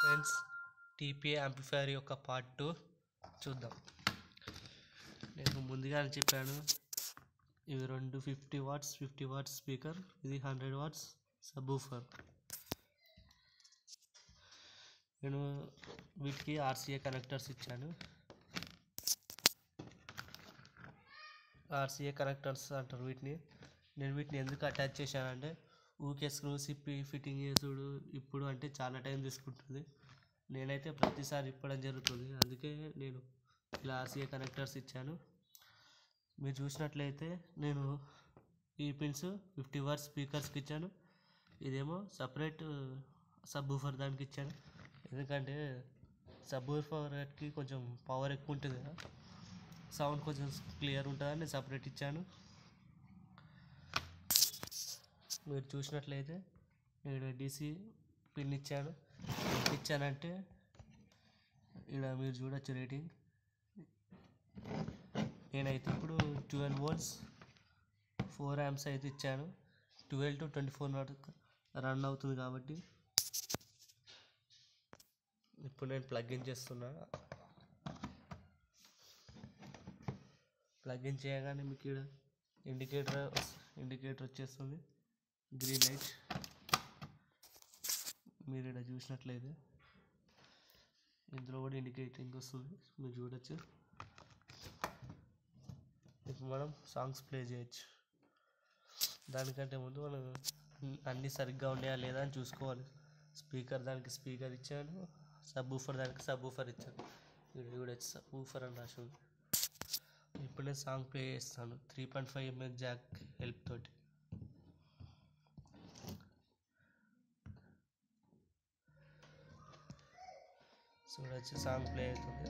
Friends TPA amplifier యొక్క part two చూద్దాం నేను ముందుగానే చెప్పాను ఇవి రెండు fifty watts fifty watts speaker ఇది హండ్రెడ్ వాట్స్ సబూఫర్ నేను వీటికి ఆర్సీఏ కనెక్టర్స్ ఇచ్చాను ఆర్సీఏ కనెక్టర్స్ అంటారు వీటిని నేను వీటిని ఎందుకు అటాచ్ చేశానంటే ఊకే స్క్రూస్ ఇప్పి ఫిట్టింగ్ చేసుడు ఇప్పుడు అంటే చాలా టైం తీసుకుంటుంది నేనైతే ప్రతిసారి ఇప్పడం జరుగుతుంది అందుకే నేను ఇలా ఆర్సీఏ కనెక్టర్స్ ఇచ్చాను మీరు చూసినట్లయితే నేను ఈ పిన్స్ ఫిఫ్టీ వాట్స్ స్పీకర్స్కి ఇచ్చాను ఇదేమో సపరేట్ సబ్ ఊఫర్ దానికి ఇచ్చాను ఎందుకంటే సబ్ ఊఫర్కి కొంచెం పవర్ ఎక్కువ ఉంటుంది కదా సౌండ్ కొంచెం క్లియర్ ఉంటుందని నేను సపరేట్ ఇచ్చాను మీరు చూసినట్లయితే ఇక్కడ డీసీ పిన్ ఇచ్చాను ఎంత ఇచ్చానంటే ఇక్కడ మీరు చూడొచ్చు రేటింగ్ నేనైతే ఇప్పుడు ట్వెల్వ్ వోల్ట్స్ ఫోర్ యామ్స్ అయితే ఇచ్చాను ట్వెల్వ్ టు ట్వంటీ ఫోర్ వరకు రన్ అవుతుంది కాబట్టి ఇప్పుడు నేను ప్లగ్ ఇన్ చేస్తున్నా ప్లగ్ ఇన్ చేయగానే మీకు ఇక్కడ ఇండికేటర్ ఇండికేటర్ వచ్చేస్తుంది గ్రీన్ లైట్ మీరు ఇక్కడ చూసినట్లయితే ఇందులో కూడా ఇండికేటింగ్ వస్తుంది మీరు చూడొచ్చు ఇప్పుడు మనం సాంగ్స్ ప్లే చేయొచ్చు దానికంటే ముందు మనం అన్నీ సరిగ్గా ఉన్నాయా లేదా అని చూసుకోవాలి స్పీకర్ దానికి స్పీకర్ ఇచ్చాను సబ్ ఊఫర్ దానికి సబ్ ఊఫర్ ఇచ్చాను ఇక్కడ చూడొచ్చు సబ్ ఊఫర్ అని రాసి ఉంది ఇప్పుడు నేను సాంగ్ ప్లే చేస్తాను three point five ML jack help తోటి చూడొచ్చు సాంగ్ ప్లే అవుతుంది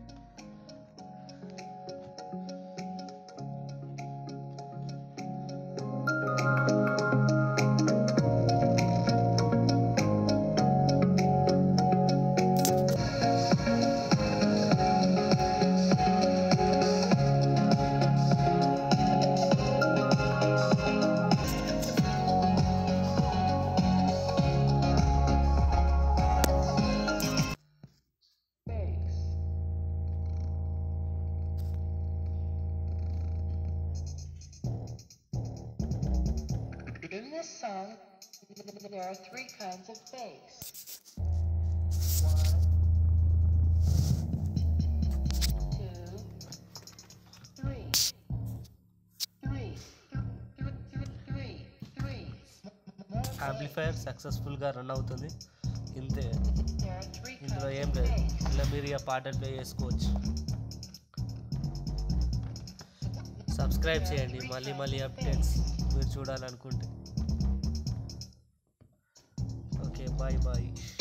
In this song, there are three kinds of bass. One, two, three. Three, th- th- three, three. More amplifier సక్సెస్ఫుల్గా రన్ అవుతుంది ఇంతే There are three kinds ఇందులో of ఏం లేదు bass. ఇలా మీరు ఇక పాటలు ప్లే చేసుకోవచ్చు సబ్స్క్రైబ్ చేయండి మళ్ళీ మళ్ళీ అప్డేట్స్ మీరు చూడాలనుకుంటే ఓకే బాయ్ బాయ్